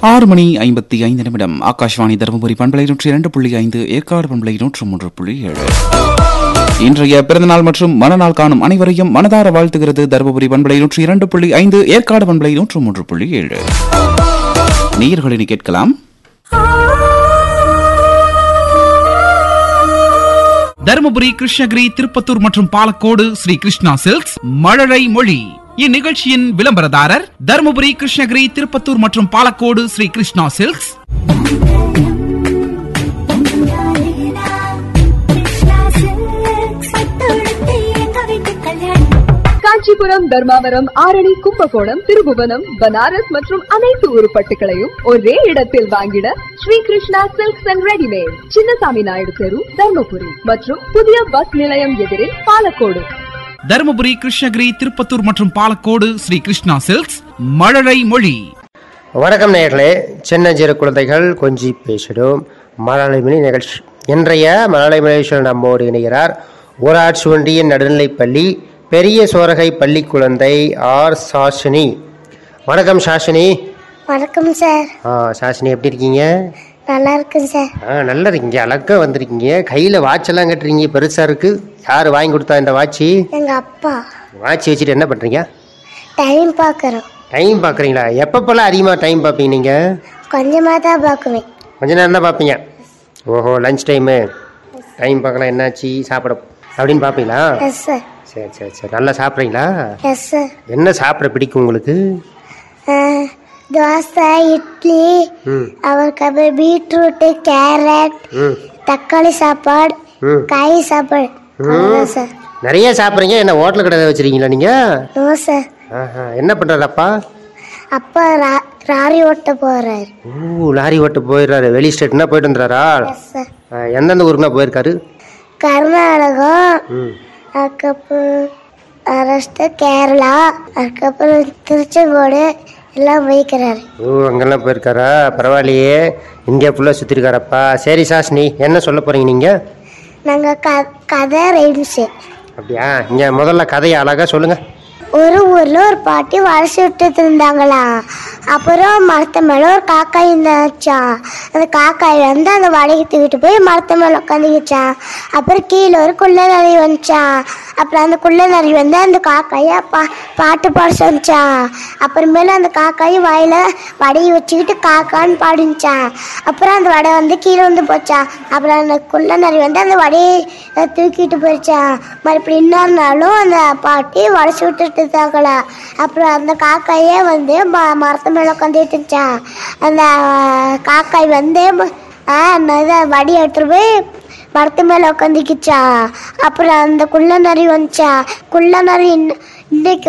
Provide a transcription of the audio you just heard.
ஆறு மணி ஐம்பத்தி ஐந்து நிமிடம் ஆகாஷ்வாணி தருமபுரி பண்பலை நூற்றி இரண்டு புள்ளி ஐந்து ஏற்காடு பண்பலை நூற்று மூன்று புள்ளி ஏழு இன்றைய பிறந்தநாள் மற்றும் மனநாள் காணும் அனைவரையும் மனதார வாழ்த்துகிறது தருமபுரி பண்பலை நூற்றி இரண்டு புள்ளி ஐந்து ஏற்காடு பண்பலை நூற்று மூன்று புள்ளி ஏழு நீர்களினி கேட்கலாம் தருமபுரி கிருஷ்ணகிரி திருப்பத்தூர் மற்றும் பாலக்கோடு ஸ்ரீ கிருஷ்ணா சில்க்ஸ் மழலை மொழி இந்நிகழ்ச்சியின் விளம்பரதாரர் தருமபுரி கிருஷ்ணகிரி திருப்பத்தூர் மற்றும் பாலக்கோடு ஸ்ரீ கிருஷ்ணா சில்க்ஸ் காஞ்சிபுரம் தர்மாவரம் ஆரணி கும்பகோணம் திருபுவனம் பனாரஸ் மற்றும் அனைத்து உருப்பட்டுகளையும் ஒரே இடத்தில் வாங்கிட Sri Krishna silks and readymade Chinnasamy Naidu தெரு தர்மபுரி மற்றும் புதிய பஸ் நிலையம் எதிரில் பாலக்கோடு தருமபுரி கிருஷ்ணகிரி திருப்பத்தூர் மற்றும் பாலக்கோடு ஸ்ரீ கிருஷ்ணா சில்க்ஸ் மழலை மொழி வணக்கம் நேயர்களே சின்னஞ்சிறு குழந்தைகள் கொஞ்சி பேசிடும் மழலைமணி நிகழ்ச்சி இன்றைய மழலைமணி நிகழ்ச்சியில் நம்மோடு இணைகிறார் ஊராட்சி ஒன்றிய நடுநிலைப்பள்ளி பெரிய சோரகை பள்ளி குழந்தை ஆர் சாஷினி வணக்கம் சாஷினி வணக்கம் சார் ஆ சாஷினி எப்படி இருக்கீங்க நல்லா இருக்குங்க சார் ஆ நல்லா இருக்கீங்க அழகாக வந்திருக்கீங்க கையில் வாட்செல்லாம் கட்டுறீங்க பெருசாக இருக்குது யார் வாங்கி கொடுத்தா இந்த வாட்சி எங்க அப்பா வாட்சி வச்சுட்டு என்ன பண்ணுறீங்க டைம் பார்க்குறோம் டைம் பார்க்குறீங்களா எப்பப்போல்லாம் அதிகமாக டைம் பார்ப்பீங்க நீங்கள் கொஞ்சமாக தான் பார்க்குவேன் கொஞ்ச நேரம் தான் பார்ப்பீங்க ஓஹோ லஞ்ச் டைமு டைம் பார்க்கலாம் என்னாச்சு சாப்பிட அப்படின்னு பார்ப்பீங்களா எஸ் சார் சரி சரி சரி நல்லா சாப்பிட்றீங்களா எஸ் சார் என்ன சாப்பிட பிடிக்கும் உங்களுக்கு தோசை இட்லி ம் அவருக்கு பீட்ரூட்டு கேரட் ம் தக்காளி சாப்பாடு ம் காய் சாப்பாடு அவ்வளோதான் சார் நிறைய சாப்பிட்றீங்க என்ன ஹோட்டல் கடை வச்சுருக்கீங்களா நீங்கள் நோ சார் ஆஹா என்ன பண்ணுறாரு அப்பா அப்பா ரா- ராரி ஓட்ட போகிறாரு ஓ லாரி ஓட்ட போயிடுறாரு வெளி ஸ்டேட்னா போயிட்டு வந்துடுறாரா எஸ் சார் ஆ, எந்தெந்த ஊருக்குனா போயிருக்காரு கர்நாடகம் ம் அதுக்கப்புறம் மகாராஷ்டிரா கேரளா அதுக்கப்புறம் திருச்செங்கோடு எல்லாம் போய்க்கிறாரு ஓ அங்கெல்லாம் போயிருக்காரா பரவாயில்லையே இந்தியா ஃபுல்லாக சுற்றிருக்காரப்பா சரி சாஸ்னி என்ன சொல்ல போகிறீங்க நீங்கள் நாங்கள் க கதை ரைம்ஸு அப்படியா இங்கே முதல்ல கதையை அழகாக சொல்லுங்கள் ஒரு ஊர்ல ஒரு பாட்டி வளர்ச்சி விட்டுட்டு இருந்தாங்களாம் அப்புறம் மரத்து மேல ஒரு காக்காய் இருந்தாச்சான் அந்த காக்காய் வந்து அந்த வடையை தூக்கிட்டு போய் மரத்து மேல உட்காந்துக்கிச்சான் அப்புறம் கீழே ஒரு குள்ள நரி வந்துச்சான் அப்புறம் அந்த குள்ள நரி வந்து அந்த காக்காயை பா பாட்டு பாட சொன்னான் அப்புறமேல அந்த காக்காய் வாயில வடையை வச்சுக்கிட்டு காக்கான்னு பாடிச்சான் அப்புறம் அந்த வடை வந்து கீழே வந்து போச்சான் அப்புறம் அந்த குள்ள நரி வந்து அந்த வடையை அஹ், தூக்கிட்டு போயிடுச்சான் மறுபடியும் இன்னொரு நாளும் அந்த பாட்டி வடைச்சு விட்டுட்டு இருந்தாங்களா அப்புறம் அந்த காக்காயே வந்து ம- மரத்து மேலே உட்காந்துட்டு இருந்துச்சான் அந்த அஹ், காக்காய் வந்து ம- ஆ இதை வடி எடுத்துட்டு போய் மரத்து மேலே உட்காந்துக்கிச்சா அப்புறம் அந்த குள்ள நரி வந்துச்சா குள்ள நரி இன்ன- இன்னைக்கு